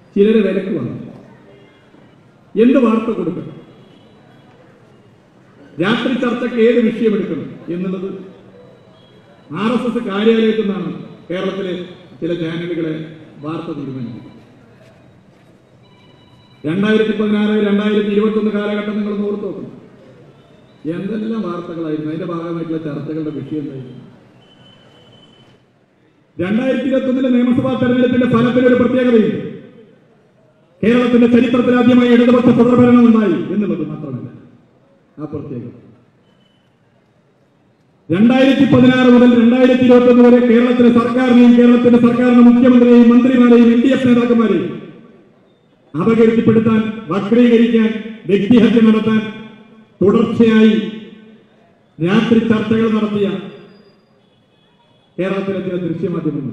ചിലരെ വിലക്ക് വന്നു എന്ത് വാർത്ത കൊടുക്കണം രാത്രി ചർച്ചയ്ക്ക് ഏത് വിഷയമെടുക്കണം എന്നുള്ളത് ആർ എസ് എസ് കാര്യാലയത്തിൽ നിന്നാണ് കേരളത്തിലെ ചില ചാനലുകളെ വാർത്ത തീരുമാനിക്കുന്നത് രണ്ടായിരത്തി പതിനാറ് രണ്ടായിരത്തി ഇരുപത്തൊന്ന് കാലഘട്ടം നിങ്ങൾ ഓർത്ത് നോക്കണം എന്തെല്ലാം വാർത്തകളായിരുന്നു അതിന്റെ ഭാഗമായിട്ടുള്ള ചർച്ചകളുടെ വിഷയം എന്തായിരുന്നു രണ്ടായിരത്തി ഇരുപത്തൊന്നിലെ നിയമസഭാ തെരഞ്ഞെടുപ്പിന്റെ ഫലത്തിന് ഒരു പ്രത്യേകതയുണ്ട് കേരളത്തിന്റെ ചരിത്രത്തിൽ ആദ്യമായി ഇടതുപക്ഷ തുടർഭരണം ഉണ്ടായി എന്നുള്ളത് മാത്രമല്ല ആ പ്രത്യേകത രണ്ടായിരത്തി പതിനാറ് മുതൽ രണ്ടായിരത്തി ഇരുപത്തി ഒന്ന് വരെ കേരളത്തിലെ സർക്കാരിനെയും കേരളത്തിന്റെ സർക്കാരിന്റെ മുഖ്യമന്ത്രിയെയും മന്ത്രിമാരെയും എൻ ഡി എഫ് നേതാക്കന്മാരെയും അപകീർത്തിപ്പെടുത്താൻ വക്രീകരിക്കാൻ വ്യക്തിഹത്യ നടത്താൻ തുടർച്ചയായി രാത്രി ചർച്ചകൾ നടത്തിയ കേരളത്തിലെ ചില ദൃശ്യമാധ്യമങ്ങൾ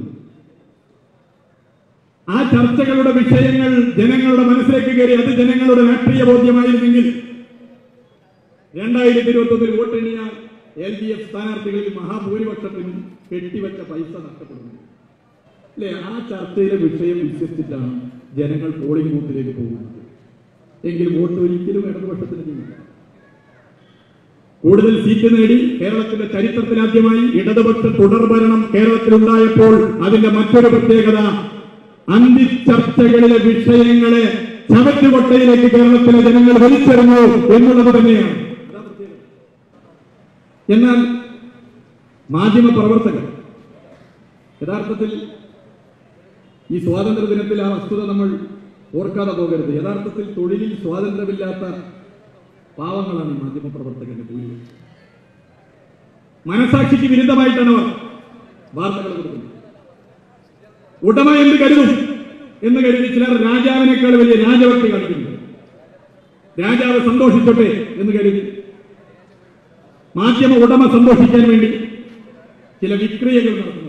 ആ ചർച്ചകളുടെ വിഷയങ്ങൾ ജനങ്ങളുടെ മനസ്സിലേക്ക് കയറി അത് ജനങ്ങളുടെ രാഷ്ട്രീയ ബോധ്യമായിരുന്നെങ്കിൽ രണ്ടായിരത്തി ഇരുപത്തി ഒന്നിൽ വോട്ടെണ്ണിയാൽ എൽ ഡി എഫ് സ്ഥാനാർത്ഥികളിൽ മഹാഭൂരിപക്ഷത്തിനും കെട്ടിവെച്ച പൈസ നഷ്ടപ്പെടുന്നു അല്ലെ ആ ചർച്ചയിലെ വിഷയം വിശ്വസിച്ചിട്ടാണ് ജനങ്ങൾ പോളിംഗ് ബൂത്തിലേക്ക് പോകുന്നത് എങ്കിൽ വോട്ട് ഒരിക്കലും ഇടതുപക്ഷത്തിന് ചെയ്യില്ല കൂടുതൽ സീറ്റ് നേടി കേരളത്തിന്റെ ചരിത്രത്തിലാദ്യമായി ഇടതുപക്ഷ തുടർഭരണം കേരളത്തിലുണ്ടായപ്പോൾ അതിന്റെ മറ്റൊരു പ്രത്യേകത അന്തിച്ചർച്ചകളിലെ വിഷയങ്ങളെ ചവറ്റുകൊട്ടയിലേക്ക് കേരളത്തിലെ ജനങ്ങൾ വലിച്ചെറിഞ്ഞു എന്നുള്ളത് തന്നെയാണ് അതാ പ്രത്യേകത. എന്നാൽ മാധ്യമ പ്രവർത്തകർ യഥാർത്ഥത്തിൽ ഈ സ്വാതന്ത്ര്യ ദിനത്തിൽ ആ വസ്തുത നമ്മൾ ഓർക്കാതെ പോകരുത് യഥാർത്ഥത്തിൽ തൊഴിലിൽ സ്വാതന്ത്ര്യമില്ലാത്ത പാവങ്ങളാണ് ഈ മാധ്യമ പ്രവർത്തകരുടെ ഭൂരിപക്ഷം മനസാക്ഷിക്ക് വിരുദ്ധമായിട്ടാണ് അവർ വാർത്തകൾ കൊടുക്കുന്നത് ഉടമ എന്ന് കരുതും എന്ന് കരുതി ചിലർ രാജാവിനേക്കാൾ വലിയ രാജഭക്തി കാണിക്കുന്നു രാജാവ് സന്തോഷിച്ചോട്ടെ എന്ന് കരുതി മാധ്യമ ഉടമ സന്തോഷിക്കാൻ വേണ്ടി ചില വിക്രിയകൾ നടത്തുന്നുണ്ട്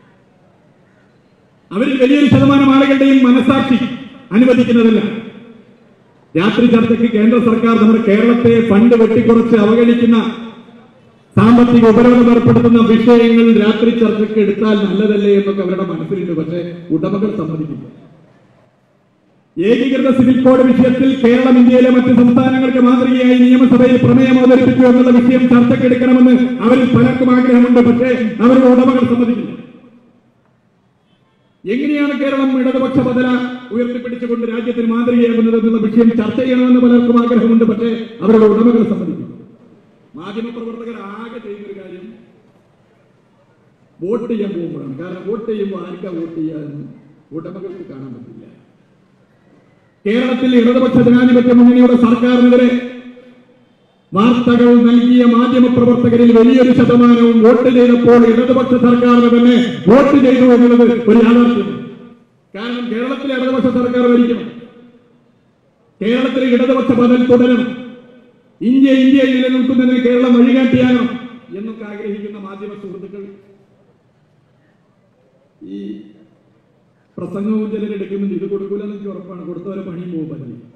അവരിൽ വലിയൊരു ശതമാനം ആളുകളുടെയും മനസാക്ഷി അനുവദിക്കുന്നതല്ല രാത്രി ചർച്ചയ്ക്ക് കേന്ദ്ര സർക്കാർ നമ്മുടെ കേരളത്തെ ഫണ്ട് വെട്ടിക്കുറച്ച് അവഗണിക്കുന്ന സാമ്പത്തിക ഉപരോധം ഏർപ്പെടുത്തുന്ന വിഷയങ്ങൾ രാത്രി ചർച്ചയ്ക്ക് എടുത്താൽ നല്ലതല്ലേ എന്നൊക്കെ അവരുടെ മനസ്സിലുണ്ട് പക്ഷേ ഉടമകൾ സമ്മതിക്കില്ല ഏകീകൃത സിവിൽ കോഡ് വിഷയത്തിൽ കേരളം ഇന്ത്യയിലെ മറ്റ് സംസ്ഥാനങ്ങൾക്ക് മാതൃകയായി നിയമസഭയിൽ പ്രമേയം അവതരിപ്പിച്ചു എന്നുള്ള വിഷയം ചർച്ചയ്ക്കെടുക്കണമെന്ന് അവരിൽ പലർക്കും ആഗ്രഹമുണ്ട് പക്ഷേ അവരുടെ ഉടമകൾ സമ്മതിക്കില്ല എങ്ങനെയാണ് കേരളം ഇടതുപക്ഷ ബദല ഉയർത്തിപ്പിടിച്ചുകൊണ്ട് രാജ്യത്തിന് മാതൃകയാകുന്നത് എന്നുള്ള വിഷയം ചർച്ച ചെയ്യണമെന്ന് പലർക്കും ആഗ്രഹമുണ്ട് പക്ഷേ അവരുടെ ഉടമകൾ സമ്മതിക്കും മാധ്യമപ്രവർത്തകർ ആകെ ചെയ്യുന്നൊരു കാര്യം വോട്ട് ചെയ്യാൻ പോകുമ്പോഴാണ് കാരണം വോട്ട് ചെയ്യുമ്പോൾ ആർക്കാ വോട്ട് ചെയ്യാമെന്ന് ഉടമകൾക്ക് കാണാൻ പറ്റില്ല കേരളത്തിൽ ഇടതുപക്ഷ ജനാധിപത്യ മുന്നണിയുടെ സർക്കാരിനെതിരെ വാർത്തകൾ നൽകിയ മാധ്യമപ്രവർത്തകരിൽ വലിയൊരു ശതമാനവും വോട്ട് ചെയ്തപ്പോൾ ഇടതുപക്ഷ സർക്കാരിന് തന്നെ വോട്ട് ചെയ്തു എന്നുള്ളത് ഒരു യാഥാർത്ഥ്യമാണ് കാരണം കേരളത്തിലെ ഇടതുപക്ഷ സർക്കാർ ഭരിക്കണം കേരളത്തിലെ ഇടതുപക്ഷ ബദൽ തുടരണം ഇന്ത്യ ഇന്ത്യ നിലനിൽക്കുന്നതിന് കേരളം വഴികാട്ടിയാനോ എന്നൊക്കെ ആഗ്രഹിക്കുന്ന മാധ്യമ സുഹൃത്തുക്കൾ ഈ പ്രസംഗവും ചിലരെടുക്കുമെന്ന് ഇത് കൊടുക്കൂലെന്ന് എനിക്ക് ഉറപ്പാണ് കൊടുത്തവരെ പണിയും പോകും പറ്റില്ല